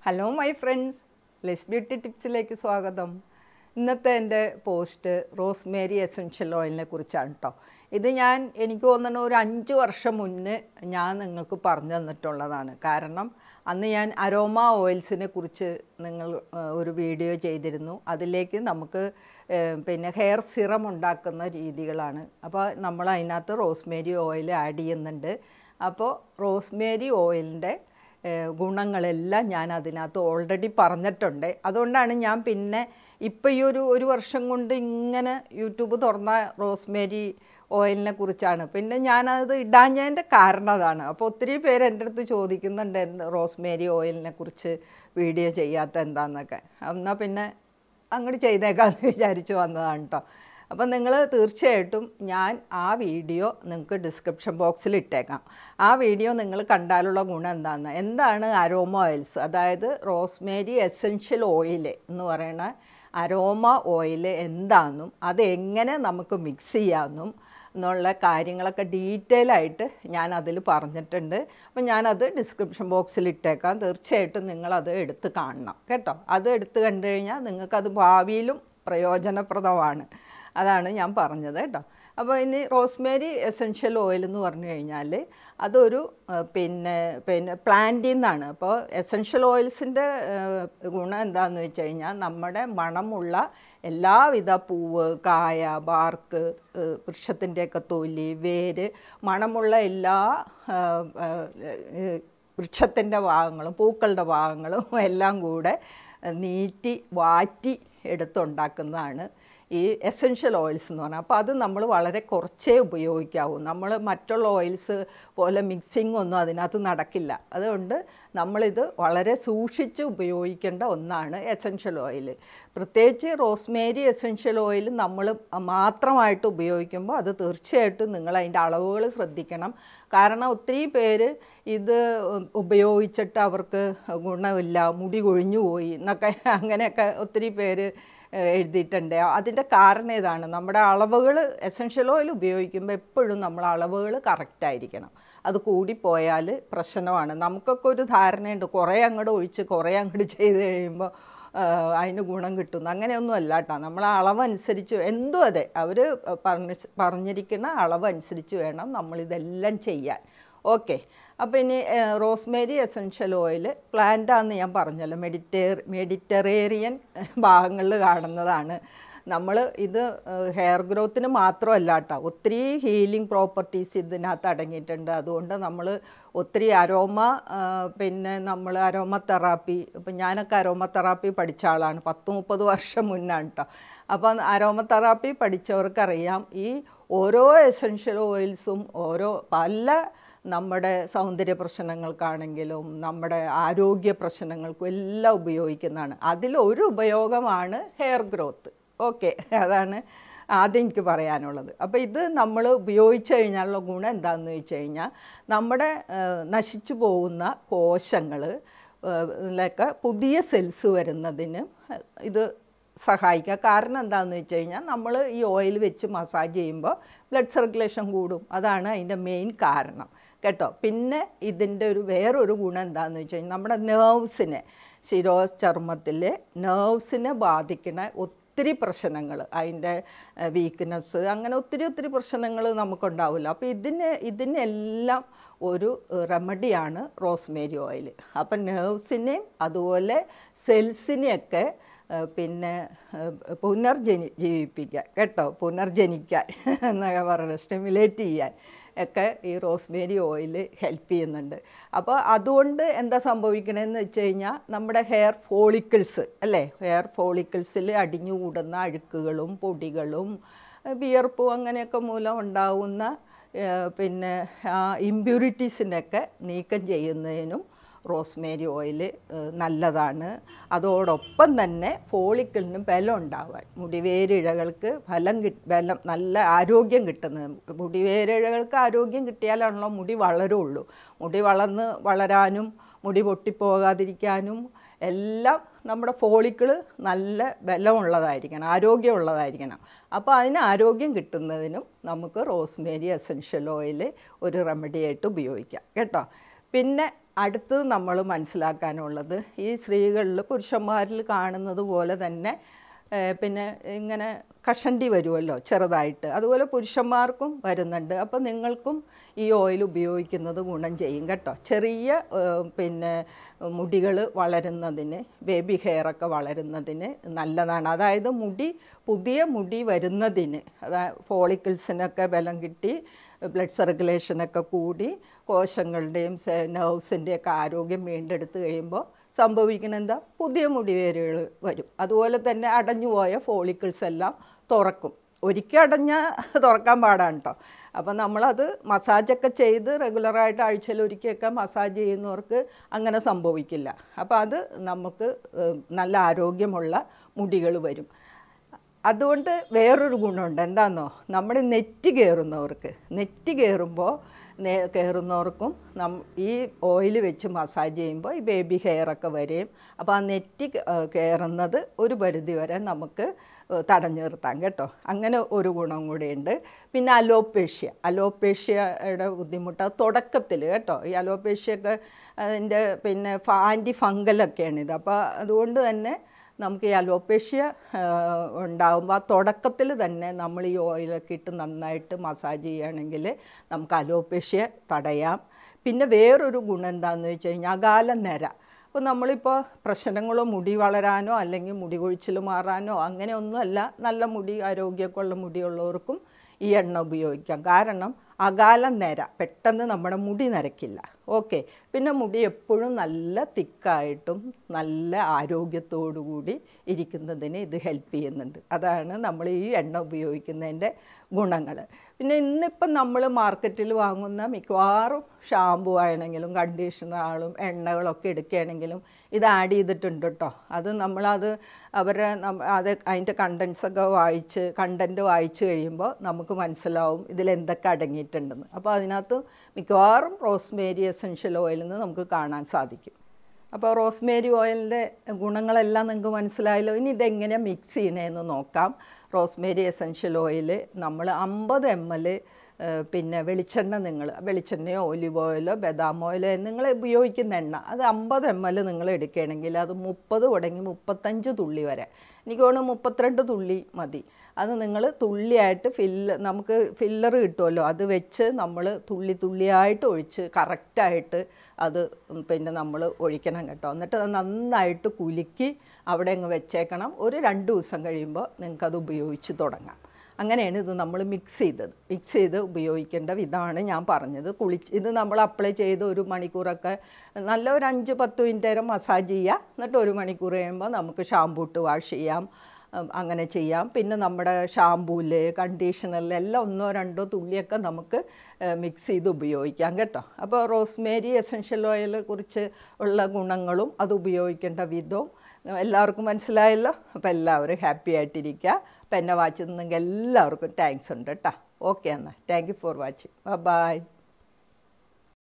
hello my friends let's beauty ടിപ്സിലേക്ക് സ്വാഗതം ഇന്നത്തെ എൻ്റെ പോസ്റ്റ് റോസ്മേരി എസൻഷ്യൽ ഓയിലിനെ കുറിച്ചാണ് കേട്ടോ ഇത് ഞാൻ എനിക്ക് തോന്നുന്നു ഒരു അഞ്ച് വർഷം മുന്നേ ഞാൻ നിങ്ങൾക്ക് പറഞ്ഞു തന്നിട്ടുള്ളതാണ് കാരണം അന്ന് ഞാൻ അരോമ ഓയിൽസിനെ കുറിച്ച് നിങ്ങൾ ആ, ഒരു വീഡിയോ ചെയ്തിരുന്നു അതിലേക്ക് നമുക്ക് ഏ, പിന്നെ ഹെയർ സിറം ഉണ്ടാക്കുന്ന രീതികളാണ് അപ്പോൾ നമ്മൾ അതിനകത്ത് റോസ്മേരി ഓയിൽ ആഡ് ചെയ്യുന്നുണ്ട് അപ്പോൾ റോസ്മേരി ഓയിലിൻ്റെ ഏഹ് ഗുണങ്ങളെല്ലാം ഞാൻ അതിനകത്ത് ഓൾറെഡി പറഞ്ഞിട്ടുണ്ട് അതുകൊണ്ടാണ് ഞാൻ പിന്നെ ഇപ്പോൾ ഈ ഒരു ഒരു വർഷം കൊണ്ട് ഇങ്ങനെ യൂട്യൂബ് തുറന്ന റോസ്മേരി ഓയിലിനെ കുറിച്ചാണ് പിന്നെ ഞാനത് ഇടാഞ്ഞതിൻ്റെ കാരണം അതാണ് അപ്പോൾ ഒത്തിരി പേര് എൻ്റെ അടുത്ത് ചോദിക്കുന്നുണ്ട് എന്ത് റോസ്മേരി ഓയിലിനെ കുറിച്ച് വീഡിയോ ചെയ്യാത്ത എന്താണെന്നൊക്കെ എന്നാൽ പിന്നെ അങ്ങോട്ട് ചെയ്തേക്കാമെന്ന് വിചാരിച്ച് വന്നതാണ് കേട്ടോ അപ്പം നിങ്ങൾ തീർച്ചയായിട്ടും ഞാൻ ആ വീഡിയോ നിങ്ങൾക്ക് ഡിസ്ക്രിപ്ഷൻ ബോക്സിൽ ഇട്ടേക്കാം ആ വീഡിയോ നിങ്ങൾ കണ്ടാലുള്ള ഗുണം എന്താണെന്ന് എന്താണ് അരോമ ഓയിൽസ് അതായത് റോസ്മേരി എസെൻഷ്യൽ ഓയിൽ എന്ന് പറയുന്ന അരോമ ഓയിൽ എന്താണെന്നും അത് എങ്ങനെ നമുക്ക് മിക്സ് ചെയ്യാമെന്നും എന്നുള്ള കാര്യങ്ങളൊക്കെ ഡീറ്റെയിൽ ആയിട്ട് ഞാൻ അതിൽ പറഞ്ഞിട്ടുണ്ട് അപ്പം ഞാനത് ഡിസ്ക്രിപ്ഷൻ ബോക്സിൽ ഇട്ടേക്കാം തീർച്ചയായിട്ടും നിങ്ങളത് എടുത്ത് കാണണം കേട്ടോ അത് എടുത്ത് കണ്ടു കഴിഞ്ഞാൽ നിങ്ങൾക്കത് ഭാവിയിലും പ്രയോജനപ്രദമാണ് അതാണ് ഞാൻ പറഞ്ഞത് കേട്ടോ അപ്പോൾ ഇനി റോസ്മേരി എസെൻഷ്യൽ ഓയിൽ എന്ന് പറഞ്ഞു കഴിഞ്ഞാൽ അതൊരു ആ, പിന്നെ പിന്നെ പ്ലാന്റിൽ നിന്നാണ് അപ്പോൾ എസെൻഷ്യൽ ഓയിൽസിൻ്റെ ഗുണം എന്താണെന്ന് വെച്ച് കഴിഞ്ഞാൽ നമ്മുടെ മണമുള്ള എല്ലാവിധ പൂവ് കായ ബാർക്ക് വൃക്ഷത്തിൻ്റെയൊക്കെ തൊലി വേര് മണമുള്ള എല്ലാ ആ, ആ, ഏ, വൃക്ഷത്തിൻ്റെ ഭാഗങ്ങളും പൂക്കളുടെ ഭാഗങ്ങളും എല്ലാം കൂടെ നീറ്റി വാറ്റി എടുത്തുണ്ടാക്കുന്നതാണ് ഈ എസെൻഷ്യൽ ഓയിൽസ് എന്ന് പറഞ്ഞാൽ അപ്പോൾ അത് നമ്മൾ വളരെ കുറച്ചേ ഉപയോഗിക്കാവൂ നമ്മൾ മറ്റുള്ള ഓയിൽസ് പോലെ മിക്സിംഗ് ഒന്നും അതിനകത്ത് നടക്കില്ല അതുകൊണ്ട് നമ്മളിത് വളരെ സൂക്ഷിച്ച് ഉപയോഗിക്കേണ്ട ഒന്നാണ് എസെൻഷ്യൽ ഓയിൽ പ്രത്യേകിച്ച് റോസ്മേരി എസെൻഷ്യൽ ഓയിൽ നമ്മൾ മാത്രമായിട്ട് ഉപയോഗിക്കുമ്പോൾ അത് തീർച്ചയായിട്ടും നിങ്ങൾ അതിൻ്റെ അളവുകൾ ശ്രദ്ധിക്കണം കാരണം ഒത്തിരി പേര് ഇത് ഉപയോഗിച്ചിട്ട് അവർക്ക് ഗുണമില്ല മുടി കൊഴിഞ്ഞു പോയി എന്നൊക്കെ അങ്ങനെയൊക്കെ ഒത്തിരി പേര് ഏഹ് എഴുതിയിട്ടുണ്ട് അതിൻ്റെ കാരണം ഇതാണ് നമ്മുടെ അളവുകൾ എസെൻഷ്യൽ ഓയിൽ ഉപയോഗിക്കുമ്പോൾ എപ്പോഴും നമ്മൾ അളവുകൾ കറക്റ്റായിരിക്കണം അത് കൂടിപ്പോയാൽ പ്രശ്നമാണ് നമുക്കൊക്കെ ഒരു ധാരണയുണ്ട് കുറേ അങ്ങോട്ട് ഒഴിച്ച് കുറേ അങ്ങോട്ട് ചെയ്ത് കഴിയുമ്പോൾ ആഹ് അതിന് ഗുണം കിട്ടുന്നു അങ്ങനെയൊന്നും അല്ല കേട്ടോ നമ്മൾ അളവനുസരിച്ച് എന്തും അതെ അവർ പറഞ്ഞ പറഞ്ഞിരിക്കുന്ന അളവനുസരിച്ച് വേണം നമ്മളിതെല്ലാം ചെയ്യാൻ ഓക്കെ അപ്പോൾ ഇനി ഏഹ്, റോസ്മേരി എസെൻഷ്യൽ ഓയിൽ പ്ലാന്റാന്ന് ഞാൻ പറഞ്ഞല്ലോ മെഡിറ്റേർ മെഡിറ്ററേറിയൻ ഭാഗങ്ങളിൽ കാണുന്നതാണ് നമ്മൾ ഇത് ഏഹ്, ഹെയർ ഗ്രോത്തിന് മാത്രമല്ല കേട്ടോ ഒത്തിരി ഹീലിംഗ് പ്രോപ്പർട്ടീസ് ഇതിനകത്ത് അടങ്ങിയിട്ടുണ്ട് അതുകൊണ്ട് നമ്മൾ ഒത്തിരി അരോമ ആഹ്, പിന്നെ നമ്മൾ അരോമ തെറാപ്പി ഇപ്പം ഞാനൊക്കെ അരോമ തെറാപ്പി പഠിച്ച ആളാണ് പത്ത് മുപ്പത് വർഷം മുന്നാണ് കേട്ടോ അപ്പം അരോമ തെറാപ്പി പഠിച്ചവർക്കറിയാം ഈ ഓരോ എസെൻഷ്യൽ ഓയിൽസും ഓരോ പല നമ്മുടെ സൗന്ദര്യ പ്രശ്നങ്ങൾക്കാണെങ്കിലും നമ്മുടെ ആരോഗ്യ പ്രശ്നങ്ങൾക്കും എല്ലാം ഉപയോഗിക്കുന്നതാണ് അതിലൊരു ഉപയോഗമാണ് ഹെയർ ഗ്രോത്ത് ഓക്കെ അതാണ് ആദ്യം എനിക്ക് പറയാനുള്ളത് അപ്പോൾ ഇത് നമ്മൾ ഉപയോഗിച്ച് കഴിഞ്ഞാലുള്ള ഗുണം എന്താണെന്ന് വെച്ച് കഴിഞ്ഞാൽ നമ്മുടെ ആ, നശിച്ചു പോകുന്ന കോശങ്ങൾ ലൊക്കെ പുതിയ സെൽസ് വരുന്നതിന് ഇത് സഹായിക്കുക കാരണം എന്താണെന്ന് വെച്ച് കഴിഞ്ഞാൽ നമ്മൾ ഈ ഓയിൽ വെച്ച് മസാജ് ചെയ്യുമ്പോൾ ബ്ലഡ് സർക്കുലേഷൻ കൂടും അതാണ് അതിൻ്റെ മെയിൻ കാരണം കേട്ടോ പിന്നെ ഇതിൻ്റെ ഒരു വേറൊരു ഗുണം എന്താണെന്ന് വെച്ച് കഴിഞ്ഞാൽ നമ്മുടെ നേർവ്സിനെ ശിരോചർമ്മത്തിലെ നേർവ്സിനെ ബാധിക്കുന്ന ഒത്തിരി പ്രശ്നങ്ങൾ അതിൻ്റെ വീക്ക്നെസ് അങ്ങനെ ഒത്തിരി ഒത്തിരി പ്രശ്നങ്ങൾ നമുക്കുണ്ടാവില്ല അപ്പോൾ ഇതിന് ഇതിനെല്ലാം ഒരു റെമഡിയാണ് റോസ്മേരി ഓയിൽ അപ്പം നേർവ്സിനെയും അതുപോലെ സെൽസിനെയൊക്കെ ഏഹ് പിന്നെ ഏഹ് പുനർജനി ജീവിപ്പിക്കാൻ കേട്ടോ പുനർജനിക്കാൻ എന്നൊക്കെ പറയുന്നത് സ്റ്റിമുലേറ്റ് ചെയ്യാൻ ഒക്കെ ഈ റോസ്മേരി ഓയിൽ ഹെൽപ്പ് ചെയ്യുന്നുണ്ട് അപ്പോൾ അതുകൊണ്ട് എന്താ സംഭവിക്കണമെന്ന് വെച്ച് കഴിഞ്ഞാൽ നമ്മുടെ ഹെയർ ഫോളിക്കിൾസ് അല്ലേ ഹെയർ ഫോളിക്കിൾസിൽ അടിഞ്ഞു കൂടുന്ന അഴുക്കുകളും പൊടികളും ഏഹ് വിയർപ്പും അങ്ങനെയൊക്കെ മൂലം ഉണ്ടാവുന്ന ഏഹ് പിന്നെ ഇമ്പ്യൂരിറ്റീസിനൊക്കെ നീക്കം ചെയ്യുന്നതിനും റോസ്മേരി ഓയിൽ നല്ലതാണ് അതോടൊപ്പം തന്നെ ഫോളിക്കിളിന് ബലം ഉണ്ടാവാൻ മുടിവേരിഴകൾക്ക് ഫലം കി ബലം നല്ല ആരോഗ്യം കിട്ടുന്നത് മുടിവേരിഴകൾക്ക് ആരോഗ്യം കിട്ടിയാലാണല്ലോ മുടി വളരുള്ളൂ മുടി വളർന്ന് വളരാനും മുടി പൊട്ടിപ്പോകാതിരിക്കാനും എല്ലാം നമ്മുടെ ഫോളിക്കിള് നല്ല ബലമുള്ളതായിരിക്കണം ആരോഗ്യമുള്ളതായിരിക്കണം അപ്പോൾ അതിന് ആരോഗ്യം കിട്ടുന്നതിനും നമുക്ക് റോസ്മേരി എസെൻഷ്യൽ ഓയിൽ ഒരു റെമഡി ആയിട്ട് ഉപയോഗിക്കാം കേട്ടോ പിന്നെ അടുത്തത് നമ്മൾ മനസ്സിലാക്കാനുള്ളത് ഈ സ്ത്രീകളിൽ പുരുഷന്മാരിൽ കാണുന്നത് പോലെ തന്നെ ഏഹ് പിന്നെ ഇങ്ങനെ കഷണ്ടി വരുമല്ലോ ചെറുതായിട്ട് അതുപോലെ പുരുഷന്മാർക്കും വരുന്നുണ്ട് അപ്പോൾ നിങ്ങൾക്കും ഈ ഓയിൽ ഉപയോഗിക്കുന്നത് ഗുണം ചെയ്യും കേട്ടോ ചെറിയ ഏഹ് പിന്നെ മുടികൾ വളരുന്നതിന് ബേബി ഹെയറൊക്കെ വളരുന്നതിന് നല്ലതാണ് അതായത് മുടി പുതിയ മുടി വരുന്നതിന് അതായത് ഫോളിക്കിൾസിനൊക്കെ ബലം കിട്ടി ബ്ലഡ് സർക്കുലേഷനൊക്കെ കൂടി കോശങ്ങളുടെയും നെർവ്സിൻ്റെയൊക്കെ ആരോഗ്യം വീണ്ടെടുത്ത് കഴിയുമ്പോൾ സംഭവിക്കുന്ന എന്താ പുതിയ മുടിവേരുകൾ വരും അതുപോലെ തന്നെ അടഞ്ഞുപോയ ഫോളിക്കിൾസ് എല്ലാം തുറക്കും ഒരിക്കൽ അടഞ്ഞ തുറക്കാൻ പാടാണ് കേട്ടോ അപ്പം നമ്മളത് മസാജൊക്കെ ചെയ്ത് റെഗുലറായിട്ട് ആഴ്ചയിൽ ഒരിക്കലൊക്കെ മസാജ് ചെയ്യുന്നവർക്ക് അങ്ങനെ സംഭവിക്കില്ല അപ്പോൾ അത് നമുക്ക് ഏഹ്, നല്ല ആരോഗ്യമുള്ള മുടികൾ വരും അതുകൊണ്ട് വേറൊരു ഗുണമുണ്ട് എന്താണെന്നോ നമ്മുടെ നെറ്റ് കയറുന്നവർക്ക് നെറ്റ് കയറുമ്പോൾ നേ കയറുന്നവർക്കും നം ഈ ഓയിൽ വെച്ച് മസാജ് ചെയ്യുമ്പോൾ ഈ ബേബി ഹെയറൊക്കെ വരെയും അപ്പോൾ ആ നെറ്റ് കയറുന്നത് ഒരു പരിധി വരെ നമുക്ക് ഏഹ് തടഞ്ഞു നിർത്താം കേട്ടോ അങ്ങനെ ഒരു ഗുണം കൂടിയുണ്ട് പിന്നെ അലോപേഷ്യ അലോപേഷ്യയുടെ ബുദ്ധിമുട്ട് അത് തുടക്കത്തിൽ കേട്ടോ ഈ അലോപേഷ്യയൊക്കെ അതിൻ്റെ പിന്നെ ആൻറ്റി ഫംഗലൊക്കെയാണിത് അപ്പോൾ അതുകൊണ്ട് തന്നെ നമുക്ക് ഈ അലോപേഷ്യ ഉണ്ടാകുമ്പോൾ ആ തുടക്കത്തിൽ തന്നെ നമ്മൾ ഈ ഓയിലൊക്കെ ഇട്ട് നന്നായിട്ട് മസാജ് ചെയ്യുകയാണെങ്കിൽ നമുക്ക് അലോപേഷ്യ തടയാം പിന്നെ വേറൊരു ഗുണം എന്താണെന്ന് വെച്ച് കഴിഞ്ഞാൽ അകാല നിര അപ്പോൾ നമ്മളിപ്പോൾ പ്രശ്നങ്ങളോ മുടി വളരാനോ അല്ലെങ്കിൽ മുടി കൊഴിച്ചിൽ മാറാനോ അങ്ങനെയൊന്നുമല്ല നല്ല മുടി ആരോഗ്യമൊക്കെ ഉള്ള മുടിയുള്ളവർക്കും ഈ എണ്ണ ഉപയോഗിക്കാം കാരണം അകാല നിര പെട്ടെന്ന് നമ്മുടെ മുടി നരക്കില്ല ഓക്കെ പിന്നെ മുടി എപ്പോഴും നല്ല തിക്കായിട്ടും നല്ല ആരോഗ്യത്തോടു കൂടി ഇരിക്കുന്നതിന് ഇത് ഹെൽപ്പ് ചെയ്യുന്നുണ്ട് അതാണ് നമ്മൾ ഈ എണ്ണ ഉപയോഗിക്കുന്നതിൻ്റെ ഗുണങ്ങൾ പിന്നെ ഇന്നിപ്പം നമ്മൾ മാർക്കറ്റിൽ വാങ്ങുന്ന മിക്കവാറും ഷാമ്പു ആണെങ്കിലും കണ്ടീഷണറുകളും എണ്ണകളൊക്കെ എടുക്കുകയാണെങ്കിലും ഇത് ആഡ് ചെയ്തിട്ടുണ്ട് കേട്ടോ അത് നമ്മളത് അവരെ നമ്മ- അത് അതിൻ്റെ കണ്ടൻസൊക്കെ വായിച്ച് കണ്ടൻറ്റ് വായിച്ച് കഴിയുമ്പോൾ നമുക്ക് മനസ്സിലാവും ഇതിലെന്തൊക്കെ അടങ്ങിയിട്ടുണ്ടെന്ന് അപ്പോൾ അതിനകത്ത് മിക്കവാറും റോസ്മേരി എസൻഷ്യൽ ഓയിൽ നിന്ന് നമുക്ക് കാണാൻ സാധിക്കും അപ്പോൾ റോസ്മേരി ഓയിലിൻ്റെ ഗുണങ്ങളെല്ലാം നിങ്ങൾക്ക് മനസ്സിലായല്ലോ ഇനി ഇതെങ്ങനെയാണ് മിക്സ് ചെയ്യണതെന്ന് നോക്കാം റോസ്മേരി എസൻഷ്യൽ ഓയിൽ നമ്മൾ അമ്പത് എം എൽ പിന്നെ വെളിച്ചെണ്ണ നിങ്ങൾ വെളിച്ചെണ്ണയോ ഒലിവ് ഓയിലോ ബദാം ഓയിലോ നിങ്ങൾ ഉപയോഗിക്കുന്ന എണ്ണ അത് അമ്പത് എം എൽ നിങ്ങൾ എടുക്കുകയാണെങ്കിൽ അത് മുപ്പത് തുടങ്ങി മുപ്പത്തഞ്ച് തുള്ളി വരെ എനിക്ക് തോന്നുന്നു മുപ്പത്തിരണ്ട് തുള്ളി മതി അത് നിങ്ങൾ തുള്ളിയായിട്ട് ഫില്ല് നമുക്ക് ഫില്ലർ കിട്ടുമല്ലോ അത് വെച്ച് നമ്മൾ തുള്ളി തുള്ളിയായിട്ട് ഒഴിച്ച് കറക്റ്റായിട്ട് അത് പിന്നെ നമ്മൾ ഒഴിക്കണം കേട്ടോ എന്നിട്ട് അത് നന്നായിട്ട് കുലുക്കി അവിടെ അങ്ങ് വെച്ചേക്കണം ഒരു രണ്ട് ദിവസം കഴിയുമ്പോൾ നിങ്ങൾക്കത് ഉപയോഗിച്ച് തുടങ്ങാം അങ്ങനെയാണ് ഇത് നമ്മൾ മിക്സ് ചെയ്തത് മിക്സ് ചെയ്ത് ഉപയോഗിക്കേണ്ട വിധമാണ് ഞാൻ പറഞ്ഞത് കുളിച്ച് ഇത് നമ്മൾ അപ്ലൈ ചെയ്ത് ഒരു മണിക്കൂറൊക്കെ നല്ല ഒരു അഞ്ച് പത്ത് മിനിറ്റ് നേരം മസാജ് ചെയ്യുക എന്നിട്ട് ഒരു മണിക്കൂർ കഴിയുമ്പോൾ നമുക്ക് ഷാമ്പൂ ഇട്ട് വാഷ് ചെയ്യാം ഉം, അങ്ങനെ ചെയ്യാം പിന്നെ നമ്മുടെ ഷാമ്പൂവിൽ കണ്ടീഷണറിൽ എല്ലാം ഒന്നോ രണ്ടോ തുള്ളിയൊക്കെ നമുക്ക് മിക്സ് ചെയ്ത് ഉപയോഗിക്കാം കേട്ടോ അപ്പോൾ റോസ്മേരി എസൻഷ്യൽ ഓയിലെ കുറിച്ച് ഉള്ള ഗുണങ്ങളും അത് ഉപയോഗിക്കേണ്ട വിധവും എല്ലാവർക്കും മനസ്സിലായല്ലോ അപ്പോൾ എല്ലാവരും ഹാപ്പി ആയിട്ടിരിക്കുക അപ്പോൾ എന്നെ വാച്ച് തന്നെങ്കിൽ എല്ലാവർക്കും താങ്ക്സ് ഉണ്ട് കേട്ടോ ഓക്കെ എന്നാൽ thank you for watching by